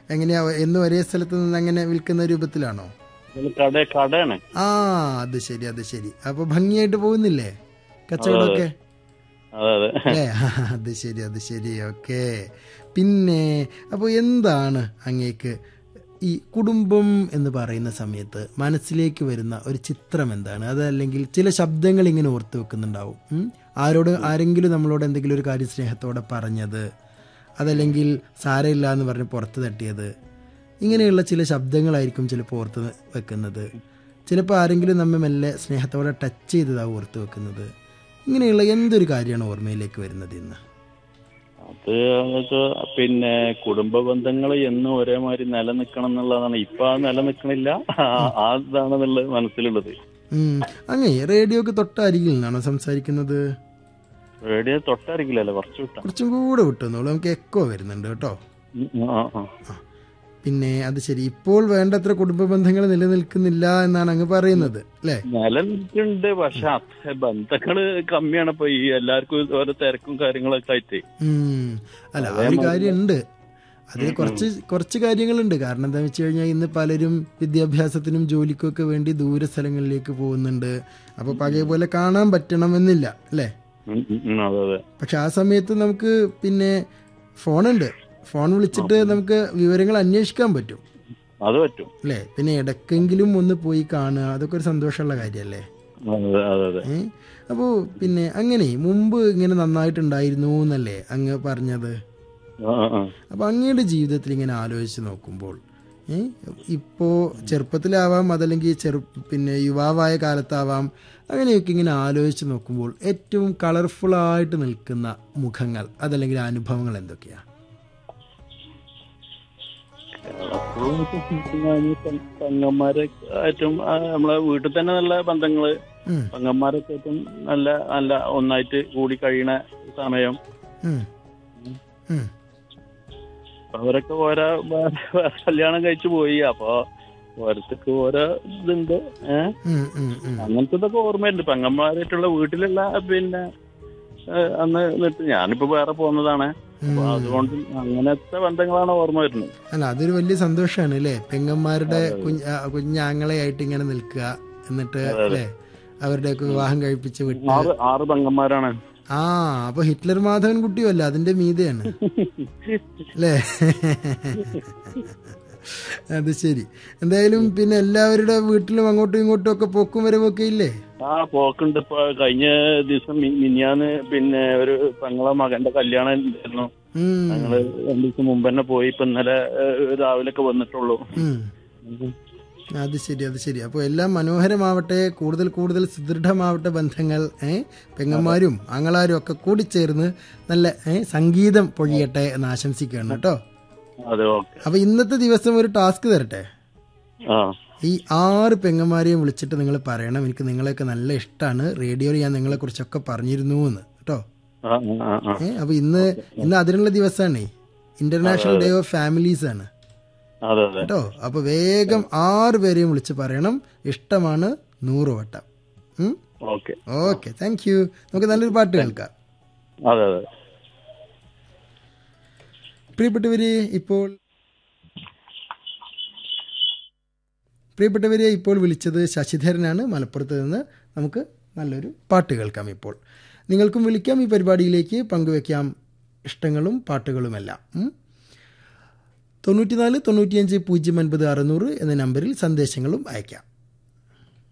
എങ്ങനെയാ എന്നും ഒരേ സ്ഥലത്ത് നിന്ന് അങ്ങനെ വിൽക്കുന്ന രൂപത്തിലാണോ ഇത് കട കടയാണ് ആ അത് ശരി അത് ശരി അപ്പൊ ഭംഗിയായിട്ട് പോകുന്നില്ലേ കച്ചവടമൊക്കെ അതെ അതെ അല്ലേ അത് ശരി അത് ശരി ഓക്കെ പിന്നെ അപ്പോൾ എന്താണ് അങ്ങേക്ക് ഈ കുടുംബം എന്ന് പറയുന്ന സമയത്ത് മനസ്സിലേക്ക് വരുന്ന ഒരു ചിത്രം എന്താണ് അതല്ലെങ്കിൽ ചില ശബ്ദങ്ങൾ ഇങ്ങനെ ഓർത്ത് വെക്കുന്നുണ്ടാവും ഉം? ആരോട് ആരെങ്കിലും നമ്മളോട് എന്തെങ്കിലും ഒരു കാര്യം സ്നേഹത്തോടെ പറഞ്ഞത് അതല്ലെങ്കിൽ സാരമില്ല എന്ന് പറഞ്ഞ് പുറത്ത് തട്ടിയത് ഇങ്ങനെയുള്ള ചില ശബ്ദങ്ങളായിരിക്കും ചിലപ്പോൾ ഓർത്ത് വെക്കുന്നത് ചിലപ്പോൾ ആരെങ്കിലും നമ്മെ മെല്ലെ സ്നേഹത്തോടെ ടച്ച് ചെയ്തതാവും ഓർത്ത് വെക്കുന്നത് ഇങ്ങനെയുള്ള എന്തൊരു കാര്യമാണ് ഓർമ്മയിലേക്ക് വരുന്നത് ഇന്ന് അത് വെച്ചാ പിന്നെ കുടുംബ ബന്ധങ്ങൾ എന്നും ഒരേമാതിരി നിലനിൽക്കണം എന്നുള്ളതാണ് ഇപ്പൊ ആ നിലനിൽക്കണില്ല ആ- ആ ഇതാണെന്നുള്ളത് മനസ്സിലുള്ളത് ഉം. അങ്ങേ റേഡിയോ ഒക്കെ തൊട്ടരികിൽ നിന്നാണോ സംസാരിക്കുന്നത് റേഡിയോ തൊട്ടറിയില്ലല്ലോ കുറച്ച് വിട്ടാ കുറച്ചും കൂടെ വിട്ടുന്നോളൂ നമുക്ക് എക്കോ വരുന്നുണ്ട് കേട്ടോ ഉം, ആ, ആ. പിന്നെ അത് ശരി ഇപ്പോൾ വേണ്ടത്ര കുടുംബ ബന്ധങ്ങൾ നിലനിൽക്കുന്നില്ല എന്നാണ് അങ്ങ് പറയുന്നത് അല്ലേ നിലനിൽക്കുന്നുണ്ട് പക്ഷെ അത്ര ബന്ധങ്ങള് കമ്മിയാണ് ഇപ്പൊ ഈ എല്ലാവർക്കും ഓരോ തിരക്കും കാര്യങ്ങളൊക്കെ ആയിട്ട് ഉം. അല്ല ആ ഒരു കാര്യമുണ്ട് അതിൽ കുറച്ച് കുറച്ച് കാര്യങ്ങളുണ്ട് കാരണം എന്താണെന്ന് വെച്ച് കഴിഞ്ഞാൽ ഇന്ന് പലരും വിദ്യാഭ്യാസത്തിനും ജോലിക്കും ഒക്കെ വേണ്ടി ദൂര സ്ഥലങ്ങളിലേക്ക് പോകുന്നുണ്ട് അപ്പൊ പഴയ പോലെ കാണാൻ പറ്റണമെന്നില്ല അല്ലേ ഉം, ഉം, ഉം, അതെ അതെ പക്ഷെ ആ സമയത്ത് നമുക്ക് പിന്നെ ഫോണുണ്ട് ഫോൺ വിളിച്ചിട്ട് നമുക്ക് വിവരങ്ങൾ അന്വേഷിക്കാൻ പറ്റും അത് പറ്റും അല്ലേ പിന്നെ ഇടയ്ക്കെങ്കിലും ഒന്ന് പോയി കാണുക അതൊക്കെ ഒരു സന്തോഷമുള്ള കാര്യമല്ലേ അതെ അതെ അതെ ഏ അപ്പോൾ പിന്നെ അങ്ങനെ മുമ്പ് ഇങ്ങനെ നന്നായിട്ടുണ്ടായിരുന്നു എന്നല്ലേ അങ്ങ് പറഞ്ഞത് ആ, ആ, ആ. അപ്പോൾ അങ്ങയുടെ ജീവിതത്തിൽ ഇങ്ങനെ ആലോചിച്ച് നോക്കുമ്പോൾ ഏ ഇപ്പോൾ ചെറുപ്പത്തിലാവാം അതല്ലെങ്കിൽ ചെറു പിന്നെ യുവാവായ കാലത്താവാം അങ്ങനെയൊക്കെ ഇങ്ങനെ ആലോചിച്ച് നോക്കുമ്പോൾ ഏറ്റവും കളർഫുള്ളായിട്ട് നിൽക്കുന്ന മുഖങ്ങൾ അതല്ലെങ്കിൽ അനുഭവങ്ങൾ എന്തൊക്കെയാണ് എപ്പോഴും ഞാനീ പെ- പെങ്ങന്മാരെ ഏറ്റവും ആ, നമ്മളെ വീട്ടിൽ തന്നെ നല്ല ബന്ധങ്ങള് ഉം, പെങ്ങന്മാരൊക്കെ ഏറ്റവും നല്ല നല്ല ഒന്നായിട്ട് കൂടി കഴിയണ സമയം ഉം, ഉം. അവരൊക്കെ ഓരോ വേറെ വേറെ കല്യാണം കഴിച്ചു പോയി അപ്പൊ ഓരോരുത്തർക്ക് ഓരോ ഇതുണ്ട് ഏഹ് ഉം, ഉം, ഉം. അങ്ങനത്തെ ഇതൊക്കെ ഓർമ്മയുണ്ട് പെങ്ങന്മാരായിട്ടുള്ള വീട്ടിലുള്ള പിന്നെ ഏഹ്, അന്ന് നിട്ട് ഞാനിപ്പോ വേറെ പോകുന്നതാണ് അപ്പൊ അതുകൊണ്ട് അങ്ങനത്തെ ബന്ധങ്ങളാണ് ഓർമ്മ വരുന്നത് അല്ല അതൊരു വലിയ സന്തോഷമാണ് അല്ലേ പെങ്ങന്മാരുടെ കുഞ്ഞ് ആ, കുഞ്ഞാങ്ങളെയായിട്ട് ഇങ്ങനെ നിൽക്കുക എന്നിട്ട് അല്ലേ അവരുടെയൊക്കെ വിവാഹം കഴിപ്പിച്ച് വിട്ട് ആറ് ആറ് പെങ്ങന്മാരാണ് ആ അപ്പൊ ഹിറ്റ്ലർ മാധവൻ കുട്ടിയല്ല അതിന്റെ മീതയാണ് അല്ലേ അത് ശരി എന്തായാലും പിന്നെ എല്ലാവരുടെ വീട്ടിലും അങ്ങോട്ടും ഇങ്ങോട്ടും ഒക്കെ പോക്കും വരവൊക്കെ ഇല്ലേ ആ പോക്കുണ്ട് ഇപ്പൊ കഴിഞ്ഞ ദിവസം മി- മിനിയാന്ന് പിന്നെ ഒരു പെങ്ങളെ മകന്റെ കല്യാണം ഉണ്ടായിരുന്നു ഉം, ഞങ്ങള് രണ്ടു ദിവസം മുമ്പ് തന്നെ പോയി ഇപ്പൊ ഇന്നലെ ഏഹ്, രാവിലെ ഒക്കെ വന്നിട്ടുള്ളൂ ഉം. അത് ശരി അത് ശരി അപ്പോൾ എല്ലാം മനോഹരമാവട്ടെ കൂടുതൽ കൂടുതൽ സുദൃഢമാവട്ടെ ബന്ധങ്ങൾ ഏ പെങ്ങന്മാരും ആങ്ങളാരും ഒക്കെ കൂടിച്ചേർന്ന് നല്ല ഏ സംഗീതം പൊഴിയട്ടെ എന്ന് ആശംസിക്കുകയാണ് കേട്ടോ അതെ ഓക്കെ അപ്പൊ ഇന്നത്തെ ദിവസം ഒരു ടാസ്ക് തരട്ടെ ആ ഈ ആറ് പെങ്ങന്മാരെയും വിളിച്ചിട്ട് നിങ്ങൾ പറയണം എനിക്ക് നിങ്ങളെയൊക്കെ നല്ല ഇഷ്ടമാണ് റേഡിയോയിൽ ഞാൻ നിങ്ങളെ കുറിച്ചൊക്കെ പറഞ്ഞിരുന്നു എന്ന് കേട്ടോ ആ ആ ആ ഏ അപ്പൊ ഇന്ന് ഇന്ന് അതിനുള്ള ദിവസമാണ് ഇന്റർനാഷണൽ ഡേ ഓഫ് ഫാമിലീസ് ആണ് അതെ അതെ കേട്ടോ അപ്പൊ വേഗം ആറ് പേരെയും വിളിച്ച് പറയണം ഇഷ്ടമാണ് നൂറ് വട്ടം ഓക്കെ ഓക്കെ താങ്ക് യു നമുക്ക് നല്ലൊരു പാട്ട് കേൾക്കാം അതെ അതെ പ്രിയപ്പെട്ടവരെ ഇപ്പോൾ പ്രിയപ്പെട്ടവരെ ഇപ്പോൾ വിളിച്ചത് ശശിധരനാണ് മലപ്പുറത്ത് നിന്ന് നമുക്ക് നല്ലൊരു പാട്ട് കേൾക്കാം ഇപ്പോൾ നിങ്ങൾക്കും വിളിക്കാം ഈ പരിപാടിയിലേക്ക് പങ്കുവെക്കാം ഇഷ്ടങ്ങളും പാട്ടുകളുമെല്ലാം ഉം. തൊണ്ണൂറ്റിനാല് തൊണ്ണൂറ്റിയഞ്ച് പൂജ്യം അൻപത് അറുന്നൂറ് എന്ന നമ്പറിൽ സന്ദേശങ്ങളും അയക്കാം